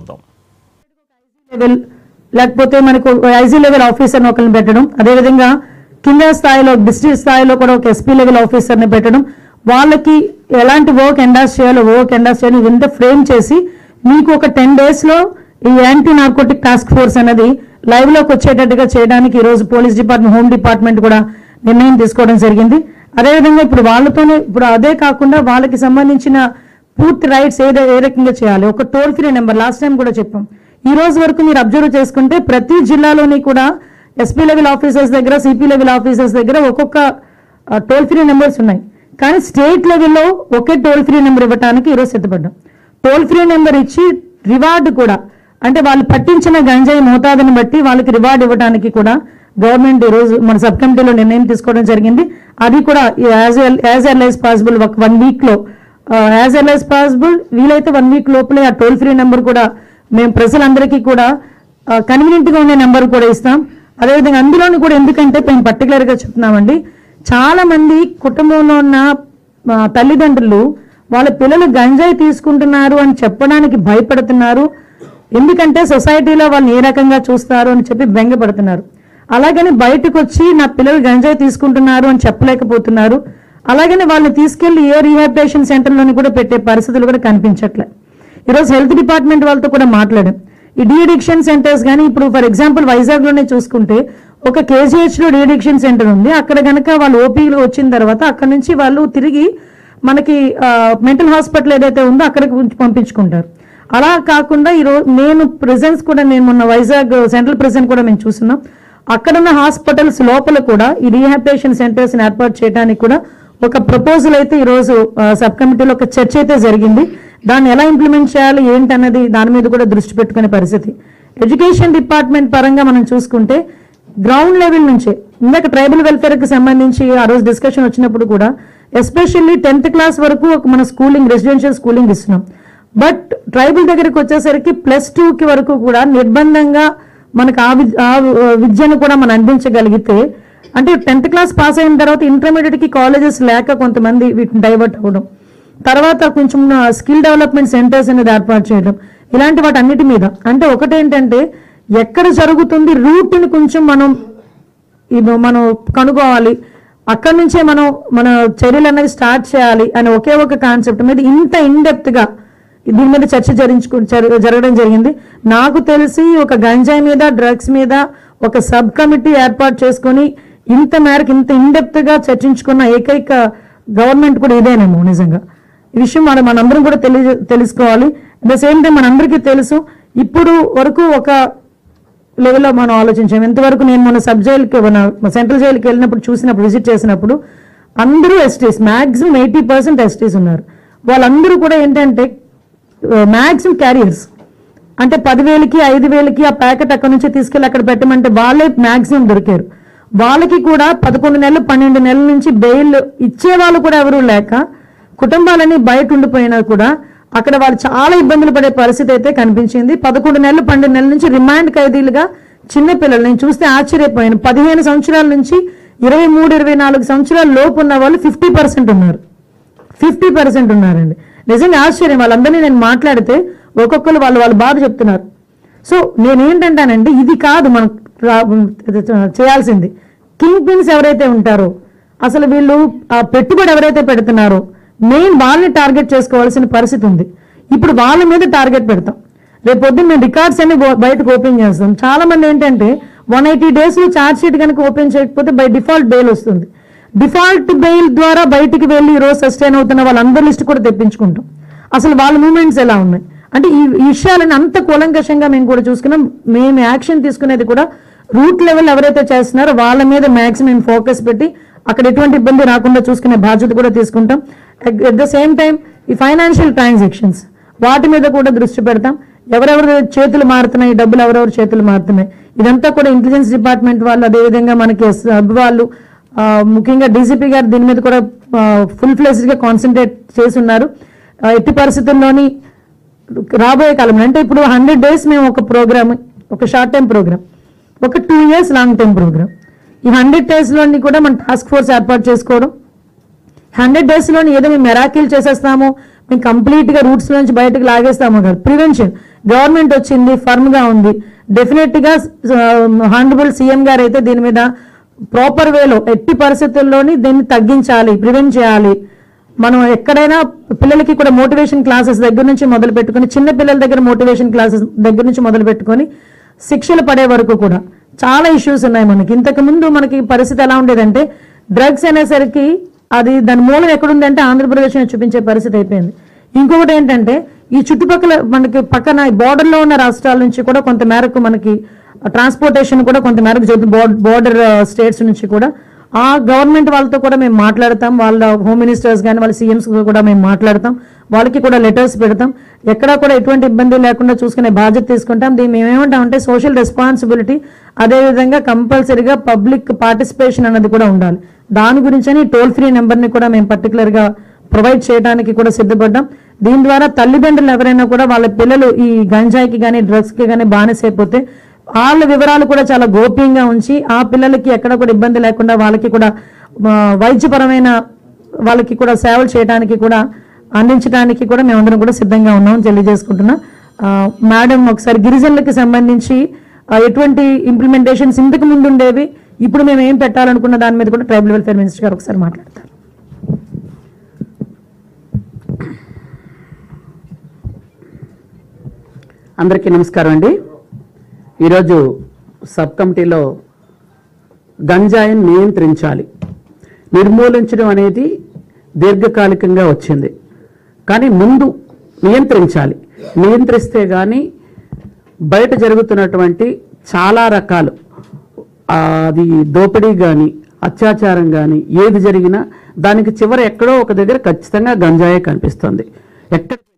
చూద్దాం లెవెల్ లేకపోతే మనకు ఐజీ లెవెల్ ఆఫీసర్ని ఒకరిని పెట్టడం అదేవిధంగా కింద స్థాయిలో డిస్ట్రిక్ట్ స్థాయిలో కూడా ఒక ఎస్పీ లెవెల్ ఆఫీసర్ని పెట్టడం వాళ్ళకి ఎలాంటి వర్క్ ఎండాస్ చేయాలో వర్క్ ఎండాస్ చేయాలి ఇదంతా ఫ్రేమ్ చేసి మీకు ఒక టెన్ డేస్లో ఈ యాంటీ నార్కోటిక్ టాస్క్ ఫోర్స్ అనేది లైవ్ లోకి వచ్చేటట్టుగా చేయడానికి ఈరోజు పోలీస్ డిపార్ట్మెంట్ హోమ్ డిపార్ట్మెంట్ కూడా నిర్ణయం తీసుకోవడం జరిగింది అదేవిధంగా ఇప్పుడు వాళ్ళతోనే ఇప్పుడు అదే కాకుండా వాళ్ళకి సంబంధించిన పూర్తి రైట్స్ ఏ ఏ రకంగా చేయాలి ఒక toll free number last time కూడా చెప్పాం ఈ రోజు వరకు మీరు అబ్జర్వ్ చేసుకుంటే ప్రతి జిల్లాలోని కూడా ఎస్పీ లెవెల్ ఆఫీసర్స్ దగ్గర సిపి లెవెల్ ఆఫీసర్స్ దగ్గర ఒక్కొక్క టోల్ ఫ్రీ నెంబర్స్ ఉన్నాయి కానీ స్టేట్ లెవెల్లో ఒకే టోల్ ఫ్రీ నెంబర్ ఇవ్వడానికి ఈరోజు సిద్ధపడ్డాం టోల్ ఫ్రీ నెంబర్ ఇచ్చి రివార్డు కూడా అంటే వాళ్ళు పట్టించిన గంజాయి మోతాదుని బట్టి వాళ్ళకి రివార్డు ఇవ్వడానికి కూడా గవర్నమెంట్ ఈరోజు మన సబ్ కమిటీలో నిర్ణయం తీసుకోవడం జరిగింది అది కూడా as as early as possible ఒక వన్ వీక్లో యాజ్ ఎల్ యాజ్ పాసిబుల్ వీలైతే వన్ వీక్ లోపలే ఆ టోల్ ఫ్రీ నెంబర్ కూడా మేము ప్రజలందరికీ కూడా కన్వీనియంట్ గా ఉండే నెంబర్ కూడా ఇస్తాం అదేవిధంగా అందులోని కూడా ఎందుకంటే మేము పర్టికులర్ గా చెప్తున్నామండి చాలా మంది కుటుంబంలో ఉన్న ఆ, తల్లిదండ్రులు వాళ్ళ పిల్లలు గంజాయి తీసుకుంటున్నారు అని చెప్పడానికి భయపడుతున్నారు ఎందుకంటే సొసైటీలో వాళ్ళని ఏ రకంగా చూస్తారు అని చెప్పి బెంగపడుతున్నారు అలాగని బయటకు వచ్చి నా పిల్లలు గంజాయి తీసుకుంటున్నారు అని చెప్పలేకపోతున్నారు అలాగని వాళ్ళని తీసుకెళ్లి ఏ రీహాబిటేషన్ సెంటర్లోని కూడా పెట్టే పరిస్థితులు కూడా కనిపించట్లే ఈరోజు హెల్త్ డిపార్ట్మెంట్ వాళ్ళతో కూడా మాట్లాడాం ఈ డీఅడిక్షన్ సెంటర్స్ కానీ ఇప్పుడు ఫర్ ఎగ్జాంపుల్ వైజాగ్లోనే చూసుకుంటే ఒక కేజీహెచ్ లో డీఅడిక్షన్ సెంటర్ ఉంది అక్కడ గనక వాళ్ళు ఓపీలో వచ్చిన తర్వాత అక్కడ నుంచి వాళ్ళు తిరిగి మనకి మెంటల్ హాస్పిటల్ ఏదైతే ఉందో అక్కడికి ఉంచి పంపించుకుంటారు అలా కాకుండా ఈరోజు నేను ప్రెసెన్స్ కూడా నేను మొన్న వైజాగ్ సెంట్రల్ ప్రెసెంట్ కూడా మేము చూస్తున్నాం అక్కడున్న హాస్పిటల్స్ లోపల కూడా ఈ రీహాబిటేషన్ సెంటర్స్ ఏర్పాటు చేయడానికి కూడా ఒక ప్రపోజల్ అయితే ఈరోజు సబ్ కమిటీలో ఒక చర్చ అయితే జరిగింది దాన్ని ఎలా ఇంప్లిమెంట్ చేయాలి ఏంటన్నది దాని మీద కూడా దృష్టి పెట్టుకునే పరిస్థితి ఎడ్యుకేషన్ డిపార్ట్మెంట్ పరంగా మనం చూసుకుంటే గ్రౌండ్ లెవెల్ నుంచే ఇందాక ట్రైబల్ వెల్ఫేర్ కి సంబంధించి ఆ రోజు డిస్కషన్ వచ్చినప్పుడు కూడా ఎస్పెషల్లీ టెన్త్ క్లాస్ వరకు ఒక మన స్కూలింగ్ రెసిడెన్షియల్ స్కూలింగ్ ఇస్తున్నాం బట్ ట్రైబల్ దగ్గరికి వచ్చేసరికి ప్లస్ టూ కి వరకు కూడా నిర్బంధంగా మనకు ఆ విద్- ఆ విద్యను కూడా మనం అందించగలిగితే అంటే టెన్త్ క్లాస్ పాస్ అయిన తర్వాత ఇంటర్మీడియట్ కి కాలేజెస్ లేక కొంతమంది వీటిని డైవర్ట్ అవ్వడం తర్వాత కొంచెం స్కిల్ డెవలప్మెంట్ సెంటర్స్ అనేది ఏర్పాటు చేయడం ఇలాంటి వాటి అన్నిటి మీద అంటే ఒకటేంటంటే ఎక్కడ జరుగుతుంది రూట్ని కొంచెం మనం ఇది మనం కనుక్కోవాలి అక్కడి నుంచే మనం మన చర్యలు అనేది స్టార్ట్ చేయాలి అనే ఒకే ఒక కాన్సెప్ట్ మీద ఇంత ఇన్డెప్త్ గా దీని మీద చర్చ జరించుకు జర- జరగడం జరిగింది నాకు తెలిసి ఒక గంజాయి మీద డ్రగ్స్ మీద ఒక సబ్ కమిటీ ఏర్పాటు చేసుకొని ఇంత మేరకు ఇంత ఇన్డెప్త్ గా చర్చించుకున్న ఏకైక గవర్నమెంట్ కూడా ఇదేనేమో నిజంగా ఈ విషయం మనం మనందరం కూడా తెలియ తెలుసుకోవాలి అట్ ద సేమ్ టైం మనందరికీ తెలుసు ఇప్పుడు వరకు ఒక లెవెల్లో మనం ఆలోచించాం ఎంతవరకు నేను మన సబ్ జైలుకి మన సెంట్రల్ జైలుకి వెళ్ళినప్పుడు చూసినప్పుడు విజిట్ చేసినప్పుడు అందరూ STs maximum eighty percent STs ఉన్నారు వాళ్ళందరూ కూడా ఏంటంటే మాక్సిమం క్యారియర్స్ అంటే పదివేలకి ఐదు వేలకి ఆ ప్యాకెట్ అక్కడ నుంచి తీసుకెళ్ళి అక్కడ పెట్టమంటే వాళ్ళే మాక్సిమం దొరికారు వాళ్ళకి కూడా పదకొండు నెలలు పన్నెండు నెలల నుంచి బెయిల్ ఇచ్చే వాళ్ళు కూడా ఎవరు లేక కుటుంబాలన్నీ బయట ఉండిపోయినా కూడా అక్కడ వాళ్ళు చాలా ఇబ్బందులు పడే పరిస్థితి అయితే కనిపించింది పదకొండు నెలలు పన్నెండు నెలల నుంచి రిమాండ్ ఖైదీలుగా చిన్న పిల్లలు నేను చూస్తే ఆశ్చర్యపోయాను పదిహేను సంవత్సరాల నుంచి ఇరవై మూడు ఇరవై నాలుగు సంవత్సరాల లోపు ఉన్న వాళ్ళు ఫిఫ్టీ పర్సెంట్ ఉన్నారు ఫిఫ్టీ పర్సెంట్ ఉన్నారండి నిజంగా ఆశ్చర్యం వాళ్ళందరినీ నేను మాట్లాడితే ఒక్కొక్కరు వాళ్ళు వాళ్ళ బాధ చెప్తున్నారు సో నేను ఏంటంటానంటే ఇది కాదు మనం రా- చేయాల్సింది కింగ్ పిన్స్ ఎవరైతే ఉంటారో అసలు వీళ్ళు ఆ పెట్టుబడి ఎవరైతే పెడుతున్నారో మెయిన్ వాళ్ళని టార్గెట్ చేసుకోవాల్సిన పరిస్థితి ఉంది ఇప్పుడు వాళ్ళ మీద టార్గెట్ పెడతాం రేపు పొద్దున్న మేము రికార్డ్స్ అన్ని బో- బయటకు ఓపెన్ చేస్తాం చాలా మంది ఏంటంటే వన్ ఎయిటీ డేస్ లో ఛార్జ్ షీట్ కనుక ఓపెన్ చేయకపోతే బై డిఫాల్ట్ బెయిల్ వస్తుంది డిఫాల్ట్ బెయిల్ ద్వారా బయటికి వెళ్ళి ఈ రోజు సస్టైన్ అవుతున్న వాళ్ళందరి లిస్ట్ కూడా తెప్పించుకుంటాం అసలు వాళ్ళ మూమెంట్స్ ఎలా ఉన్నాయి అంటే ఈ ఈ విషయాలని అంత కూలంకషంగా మేము కూడా చూసుకున్నాం మేము యాక్షన్ తీసుకునేది కూడా రూట్ లెవెల్ ఎవరైతే చేస్తున్నారో వాళ్ళ మీద మ్యాక్సిమం ఫోకస్ పెట్టి అక్కడ ఎటువంటి ఇబ్బంది రాకుండా చూసుకునే బాధ్యత కూడా తీసుకుంటాం అట్ ద సేమ్ టైం ఈ ఫైనాన్షియల్ ట్రాన్సాక్షన్స్ వాటి మీద కూడా దృష్టి పెడతాం ఎవరెవరు చేతులు మారుతున్నాయి డబ్బులు ఎవరెవరు చేతులు మారుతున్నాయి ఇదంతా కూడా ఇంటెలిజెన్స్ డిపార్ట్మెంట్ వాళ్ళు అదేవిధంగా మనకి సబ్ వాళ్ళు ఆ, ముఖ్యంగా డీసీపీ గారు దీని మీద కూడా ఫుల్ ఫ్లెజ్డ్ గా కాన్సన్ట్రేట్ చేసి ఉన్నారు ఆ, ఎట్టి పరిస్థితుల్లోని రాబోయే కాలంలో అంటే ఇప్పుడు హండ్రెడ్ డేస్ మేము ఒక ప్రోగ్రామ్ ఒక షార్ట్ టైం ప్రోగ్రామ్ ఒక two years long time program ఈ హండ్రెడ్ డేస్లోని కూడా మన టాస్క్ ఫోర్స్ ఏర్పాటు చేసుకోవడం హండ్రెడ్ డేస్లోని ఏదో మేము మెరాకిల్ చేసేస్తాము మేము కంప్లీట్గా రూట్స్ నుంచి బయటకు లాగేస్తామో కాదు ప్రివెన్షన్ గవర్నమెంట్ వచ్చింది ఫర్మ్ గా ఉంది డెఫినెట్ గా హానరబుల్ సీఎం గారు అయితే దీని మీద ప్రాపర్ వేలో ఎట్టి పరిస్థితుల్లోని దీన్ని తగ్గించాలి ప్రివెంట్ చేయాలి మనం ఎక్కడైనా పిల్లలకి కూడా మోటివేషన్ క్లాసెస్ దగ్గర నుంచి మొదలు పెట్టుకొని చిన్న పిల్లల దగ్గర మోటివేషన్ క్లాసెస్ దగ్గర నుంచి మొదలు పెట్టుకొని శిక్షలు పడే వరకు కూడా చాలా ఇష్యూస్ ఉన్నాయి మనకి ఇంతకు ముందు మనకి పరిస్థితి ఎలా ఉండేదంటే డ్రగ్స్ అనేసరికి అది దాని మూలం ఎక్కడుందంటే ఆంధ్రప్రదేశ్ అని చూపించే పరిస్థితి అయిపోయింది ఇంకొకటి ఏంటంటే ఈ చుట్టుపక్కల మనకి పక్కన border లో ఉన్న రాష్ట్రాల నుంచి కూడా కొంత మేరకు మనకి ట్రాన్స్పోర్టేషన్ కూడా కొంత మేరకు జరుగుతుంది బోర్డర్ స్టేట్స్ నుంచి కూడా ఆ గవర్నమెంట్ వాళ్ళతో కూడా మేము మాట్లాడతాం వాళ్ళ హోమ్ మినిస్టర్స్ కానీ వాళ్ళ సీఎంస్ కూడా మేము మాట్లాడతాం వాళ్ళకి కూడా లెటర్స్ పెడతాం ఎక్కడా కూడా ఎటువంటి ఇబ్బంది లేకుండా చూసుకునే బాధ్యత తీసుకుంటాం దీన్ని మేము ఏమంటాం అంటే సోషల్ రెస్పాన్సిబిలిటీ అదేవిధంగా కంపల్సరీగా పబ్లిక్ పార్టిసిపేషన్ అన్నది కూడా ఉండాలి దాని గురించని టోల్ ఫ్రీ నెంబర్ని కూడా మేము పర్టికులర్గా ప్రొవైడ్ చేయడానికి కూడా సిద్ధపడ్డాం దీని ద్వారా తల్లిదండ్రులు ఎవరైనా కూడా వాళ్ళ పిల్లలు ఈ గంజాయికి కానీ డ్రగ్స్కి కానీ బానిసైపోతే వాళ్ళ వివరాలు కూడా చాలా గోప్యంగా ఉంచి ఆ పిల్లలకి ఎక్కడ కూడా ఇబ్బంది లేకుండా వాళ్ళకి కూడా ఆ, వైద్యపరమైన వాళ్ళకి కూడా సేవలు చేయడానికి కూడా అందించడానికి కూడా మేమందరం కూడా సిద్ధంగా ఉన్నాం తెలియజేసుకుంటున్నా ఆ, మేడం ఒకసారి గిరిజనులకి సంబంధించి ఆ, ఎటువంటి ఇంప్లిమెంటేషన్స్ ఇంతకు ముందు ఉండేవి ఇప్పుడు మేము ఏం పెట్టాలనుకున్న దాని మీద కూడా ట్రైబల్ వెల్ఫేర్ మినిస్టర్ గారు ఒకసారి మాట్లాడతారు అందరికీ నమస్కారం అండి ఈరోజు సబ్ కమిటీలో గంజాయిని నియంత్రించాలి నిర్మూలించడం అనేది దీర్ఘకాలికంగా వచ్చింది కానీ ముందు నియంత్రించాలి నియంత్రిస్తే కానీ బయట జరుగుతున్నటువంటి చాలా రకాలు ఆ, అది దోపిడీ కానీ అత్యాచారం కానీ ఏది జరిగినా దానికి చివర ఎక్కడో ఒక దగ్గర ఖచ్చితంగా గంజాయే కనిపిస్తుంది ఎక్కడ